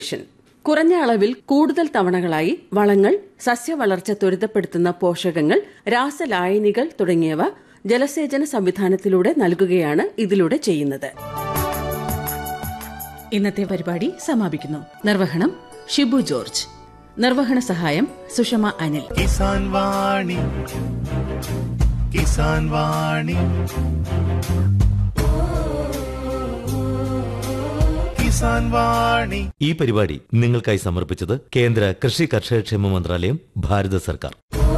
ഷൻ. കുറഞ്ഞ അളവിൽ കൂടുതൽ തവണകളായി വളങ്ങൾ സസ്യവളർച്ച ത്വരിതപ്പെടുത്തുന്ന പോഷകങ്ങൾ രാസലായനികൾ തുടങ്ങിയവ ജലസേചന സംവിധാനത്തിലൂടെ നൽകുകയാണ് ഇതിലൂടെ ചെയ്യുന്നത് ഇന്നത്തെ പരിപാടി സമാപിക്കുന്നു നിർവഹണം ഷിബു ജോർജ് നിർവഹണ സഹായം സുഷമ അനിൽ കിസാൻ വാണി കിസാൻ വാണി കിസാൻ വാണി ഈ പരിപാടി നിങ്ങൾക്കായി സമർപ്പിച്ചത് കേന്ദ്ര കൃഷി കർഷകക്ഷേമ മന്ത്രാലയം ഭാരത സർക്കാർ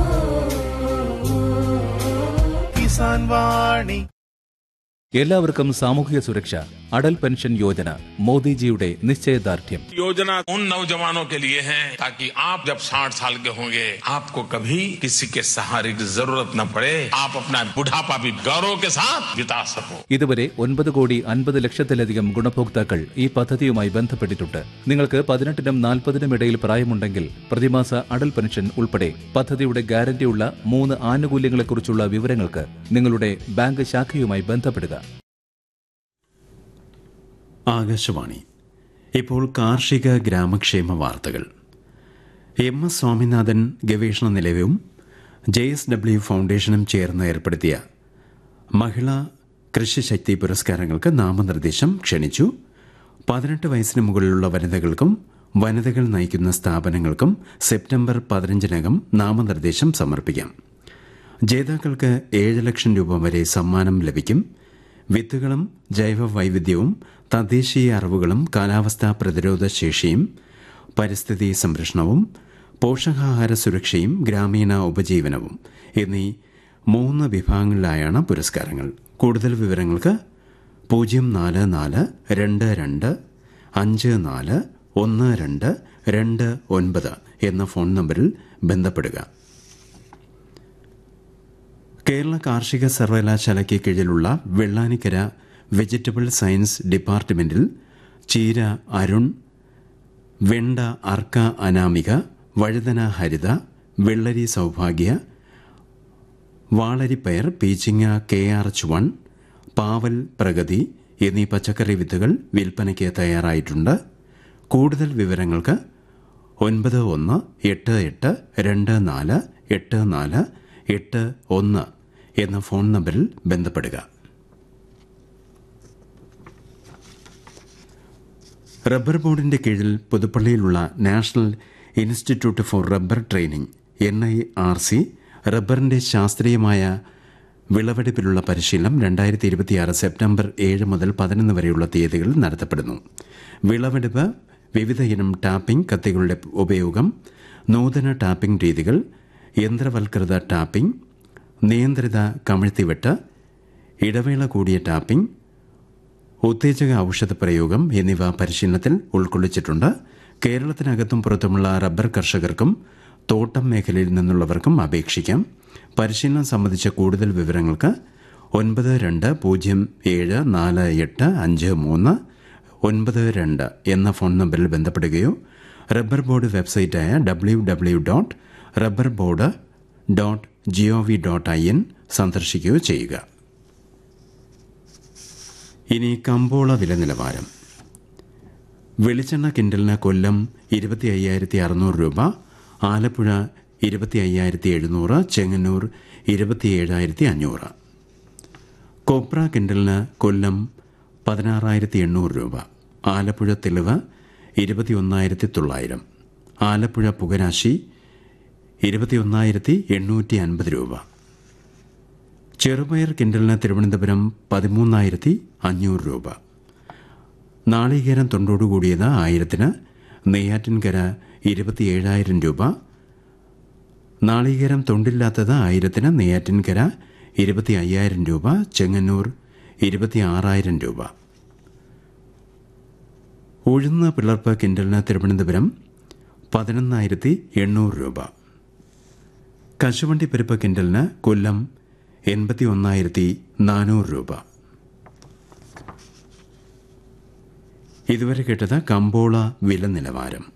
കിസാൻ വാണി എല്ലാവർക്കും സാമൂഹിക സുരക്ഷ അടൽ പെൻഷൻ യോജന മോദിജിയുടെ നിശ്ചയദാർഢ്യം योजना उन नौजवानों के लिए है ताकि आप जब 60 साल के होंगे आपको कभी किसी के सहारे की जरूरत न पड़े आप अपना बुढ़ापा भी गौरव के साथ बिता सको ഇതുവരെ ഒൻപത് കോടി അൻപത് ലക്ഷത്തിലധികം ഗുണഭോക്താക്കൾ ഈ പദ്ധതിയുമായി ബന്ധപ്പെട്ടിട്ടുണ്ട് നിങ്ങൾക്ക് പതിനെട്ടിനും നാൽപ്പതിനും ഇടയിൽ പ്രായമുണ്ടെങ്കിൽ പ്രതിമാസ അടൽ പെൻഷൻ ഉൾപ്പെടെ പദ്ധതിയുടെ ഗ്യാരണ്ടിയുള്ള മൂന്ന് ആനുകൂല്യങ്ങളെക്കുറിച്ചുള്ള വിവരങ്ങൾക്ക് നിങ്ങളുടെ ബാങ്ക് ശാഖയുമായി ബന്ധപ്പെടുക ആകാശവാണി ഇപ്പോൾ കാർഷിക ഗ്രാമക്ഷേമ വാർത്തകൾ എം എസ് സ്വാമിനാഥൻ ഗവേഷണ നിലയവും ജെ എസ് ഡബ്ല്യു ഫൗണ്ടേഷനും ചേർന്ന് ഏർപ്പെടുത്തിയ മഹിളാ കൃഷിശക്തി പുരസ്കാരങ്ങൾക്ക് നാമനിർദ്ദേശം ക്ഷണിച്ചു പതിനെട്ട് വയസ്സിന് മുകളിലുള്ള വനിതകൾക്കും വനിതകൾ നയിക്കുന്ന സ്ഥാപനങ്ങൾക്കും സെപ്റ്റംബർ പതിനഞ്ചിനകം നാമനിർദ്ദേശം സമർപ്പിക്കാം ജേതാക്കൾക്ക് ഏഴ് ലക്ഷം രൂപ വരെ സമ്മാനം ലഭിക്കും വിത്തുകളും ജൈവ വൈവിധ്യവും തദ്ദേശീയ അറിവുകളും കാലാവസ്ഥാ പ്രതിരോധ ശേഷിയും പരിസ്ഥിതി സംരക്ഷണവും പോഷകാഹാര സുരക്ഷയും ഗ്രാമീണ ഉപജീവനവും എന്നീ മൂന്ന് വിഭാഗങ്ങളിലായാണ് പുരസ്കാരങ്ങൾ കൂടുതൽ വിവരങ്ങൾക്ക് പൂജ്യം നാല് നാല് രണ്ട് രണ്ട് അഞ്ച് നാല് ഒന്ന് രണ്ട് രണ്ട് ഒൻപത് എന്ന ഫോൺ നമ്പറിൽ ബന്ധപ്പെടുക കേരള കാർഷിക സർവകലാശാലയ്ക്ക് കീഴിലുള്ള വെള്ളാനിക്കര വെജിറ്റബിൾ സയൻസ് ഡിപ്പാർട്ട്മെന്റിൽ ചീര അരുൺ വെണ്ട അർക്ക അനാമിക വഴുതന ഹരിത വെള്ളരി സൗഭാഗ്യ വാളരിപ്പയർ പീച്ചിങ്ങ കെ ആർ ചുവൺ പാവൽ പ്രഗതി എന്നീ പച്ചക്കറി വിത്തുകൾ വിൽപ്പനയ്ക്ക് തയ്യാറായിട്ടുണ്ട് കൂടുതൽ വിവരങ്ങൾക്ക് ഒൻപത് ഒന്ന് എട്ട് എട്ട് രണ്ട് നാല് എട്ട് നാല് എട്ട് ഒന്ന് എന്ന ഫോൺ നമ്പറിൽ ബന്ധപ്പെടുക റബ്ബർ ബോർഡിന്റെ കീഴിൽ പുതുപ്പള്ളിയിലുള്ള national institute for rubber training N I R C റബ്ബറിന്റെ ശാസ്ത്രീയമായ വിളവെടുപ്പിലുള്ള പരിശീലനം രണ്ടായിരത്തി ഇരുപത്തിയാറ് സെപ്റ്റംബർ ഏഴ് മുതൽ പതിനൊന്ന് വരെയുള്ള തീയതികളിൽ നടത്തപ്പെടുന്നു വിളവെടുപ്പ് വിവിധ ഇനം ടാപ്പിംഗ് കത്തികളുടെ ഉപയോഗം നൂതന ടാപ്പിംഗ് രീതികൾ യന്ത്രവൽകൃത ടാപ്പിംഗ് നിയന്ത്രിത കമിഴ്ത്തിവെട്ട് ഇടവേള കൂടിയ ടാപ്പിംഗ് ഉത്തേജക ഔഷധ പ്രയോഗം എന്നിവ പരിശീലനത്തിൽ ഉൾക്കൊള്ളിച്ചിട്ടുണ്ട് കേരളത്തിനകത്തും പുറത്തുമുള്ള റബ്ബർ കർഷകർക്കും തോട്ടം മേഖലയിൽ നിന്നുള്ളവർക്കും അപേക്ഷിക്കാം പരിശീലനം സംബന്ധിച്ച കൂടുതൽ വിവരങ്ങൾക്ക് ഒൻപത് രണ്ട് പൂജ്യം ഏഴ് നാല് എട്ട് അഞ്ച് മൂന്ന് ഒൻപത് രണ്ട് എന്ന ഫോൺ നമ്പറിൽ ബന്ധപ്പെടുകയോ റബ്ബർ ബോർഡ് വെബ്സൈറ്റായ W W dot rubber board dot G O V dot I N സന്ദർശിക്കുകയോ ചെയ്യുക ഇനി കമ്പോള വില നിലവാരം വെളിച്ചെണ്ണ കിൻഡലിന് കൊല്ലം ഇരുപത്തി അയ്യായിരത്തി അറുന്നൂറ് രൂപ ആലപ്പുഴ ഇരുപത്തി അയ്യായിരത്തി എഴുന്നൂറ് ചെങ്ങന്നൂർ ഇരുപത്തി ഏഴായിരത്തി അഞ്ഞൂറ് കൊപ്ര കിൻഡലിന് കൊല്ലം പതിനാറായിരത്തി എണ്ണൂറ് രൂപ ആലപ്പുഴ തെളിവ് ഇരുപത്തി ഒന്നായിരത്തി തൊള്ളായിരം ആലപ്പുഴ പുകരാശി ഇരുപത്തിയൊന്നായിരത്തി എണ്ണൂറ്റി അൻപത് രൂപ ചെറുപയർ കിൻഡലിന് തിരുവനന്തപുരം പതിമൂന്നായിരത്തി അഞ്ഞൂറ് രൂപ നാളികേരം തൊണ്ടോടുകൂടിയത് ആയിരത്തിന് നെയ്യാറ്റിൻകര ഇരുപത്തിയേഴായിരം രൂപ നാളികേരം തൊണ്ടില്ലാത്തത് ആയിരത്തിന് നെയ്യാറ്റിൻകര ഇരുപത്തി അയ്യായിരം രൂപ ചെങ്ങന്നൂർ ഇരുപത്തി ആറായിരം രൂപ ഉഴുന്ന പിളർപ്പ് കിൻഡലിന് തിരുവനന്തപുരം പതിനൊന്നായിരത്തി എണ്ണൂറ് രൂപ കശുവണ്ടി പരിപ്പ് കിൻഡലിന് കൊല്ലം എൺപത്തി ഒന്നായിരത്തി നാനൂറ് രൂപ ഇതുവരെ കേട്ടത് കമ്പോള വില നിലവാരം